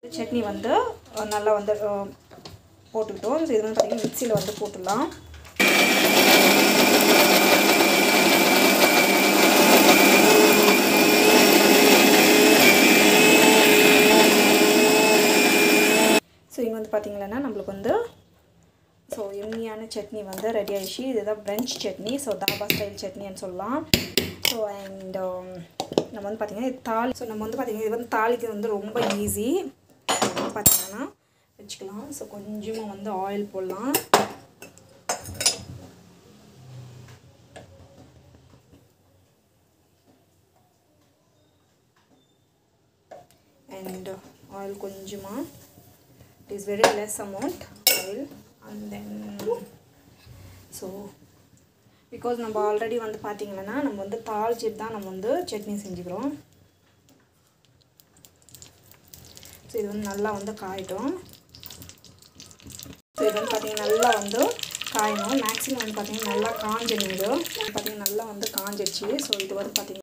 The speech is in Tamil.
சட்னி வந்து அஹ், நல்லா வந்து அஹ், போட்டுக்கிட்டோம் இது வந்து பார்த்திங்கன்னா மிக்சியில் வந்து போட்டுடலாம் ஸோ இங்கே வந்து பார்த்தீங்கன்னா நம்மளுக்கு வந்து ஸோ எம்மியான சட்னி வந்து ரெடி ஆயிடுச்சு இதுதான் French chutney so dhaba style சட்னின்னு சொல்லலாம் ஸோ அண்ட் நம்ம வந்து பார்த்திங்கன்னா இது தாளி ஸோ நம்ம வந்து பார்த்திங்கன்னா இது வந்து தாளிக்கு வந்து ரொம்ப ஈஸி பார்த்திங்கன்னா வச்சுக்கலாம் ஸோ கொஞ்சமாக வந்து ஆயில் போடலாம் அண்ட் ஆயில் கொஞ்சமாக it is very less amount oil and then so because நம்ம ஆல்ரெடி வந்து பார்த்தீங்கன்னா நம்ம வந்து தாளிச்சிட்டு தான் நம்ம வந்து சட்னி செஞ்சுக்கிறோம் ஸோ இது வந்து நல்லா வந்து காயட்டும் ஸோ இது வந்து பார்த்தீங்கன்னா நல்லா வந்து காயணும் மேக்ஸிமம் வந்து பார்த்தீங்கன்னா நல்லா காஞ்சிடும் இது பார்த்தீங்கன்னா நல்லா வந்து காஞ்சிடுச்சு ஸோ இது வந்து பார்த்தீங்கன்னா